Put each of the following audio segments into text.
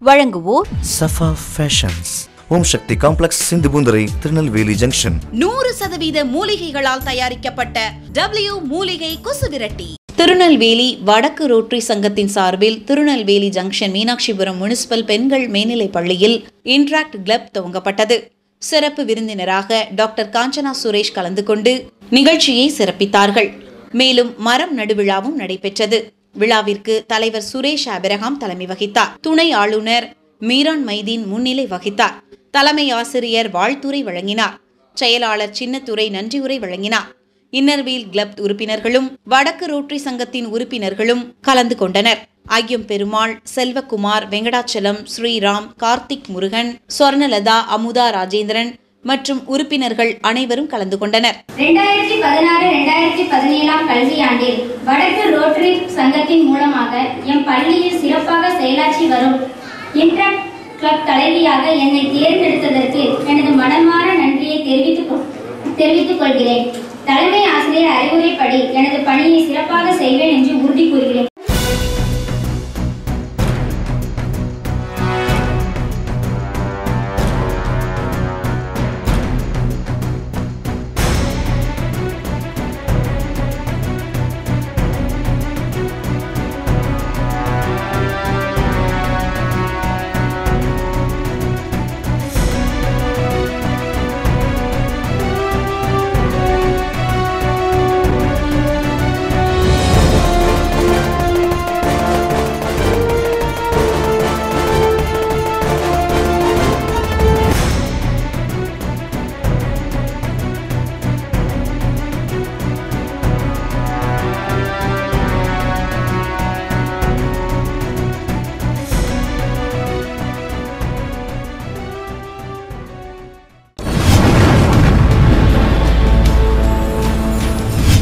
வழங்குவோர் Safa fashions Om Shakti complex Sindhupoondurai Tirunelveli junction நூறு சதவீத மூலிகைகளால் தயாரிக்கப்பட்ட டபிள்யூ மூலிகை குசுவிரட்டி திருநெல்வேலி வடக்கு ரோட்டரி சங்கத்தின் சார்பில் திருநெல்வேலி ஜங்ஷன் மீனாட்சிபுரம் முனிசிபல் பெண்கள் மேல்நிலைப் பள்ளியில் இன்ட்ராக்ட் கிளப் துவங்கப்பட்டது சிறப்பு விருந்தினராக டாக்டர் காஞ்சனா சுரேஷ் கலந்து கொண்டு நிகழ்ச்சியை சிறப்பித்தார்கள் மேலும் மரம் நடுவிழாவும் நடைபெற்றது விழாவிற்கு தலைவர் சுரேஷ் அபிரகாம் தலைமை வகித்தார் துணை ஆளுநர் மீரான் மைதீன் முன்னிலை வகித்தார் தலைமை ஆசிரியர் வாழ்த்துரை வழங்கினார் செயலாளர் சின்னத்துரை நன்றியுரை வழங்கினார் இன்னர்வீல் கிளப் உறுப்பினர்களும் வடக்கு ரோட்டரி சங்கத்தின் உறுப்பினர்களும் கலந்து கொண்டனர் ஐயம் பெருமாள் செல்வகுமார் வெங்கடாச்சலம் ஸ்ரீராம் கார்த்திக் முருகன் சொர்ணலதா அமுதா ராஜேந்திரன் மற்றும் உறுப்பினர்கள் அனைவரும் கலந்து கொண்டனர் ரெண்டாயிரத்தி பதினாறு ரெண்டாயிரத்தி பதினேழாம் கல்வியாண்டில் வடக்கு ரோட்டரி சங்கத்தின் மூலமாக எம் பள்ளியில் சிறப்பாக செயலாற்றி வரும் இன்டர் கிளப் தலைவியாக என்னை தேர்ந்தெடுத்ததற்கு எனது மனமார நன்றியை தெரிவித்துக் கொ- தெரிவித்துக் கொள்கிறேன் தலைமை ஆசிரியர் அறிவுரைப்படி எனது பணியை சிறப்பாக செய்வேன் என்று உறுதி கூறுகிறேன்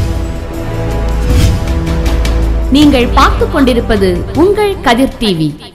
நீங்கள் பார்த்துக் கொண்டிருப்பது உங்கள் கதிர் டிவி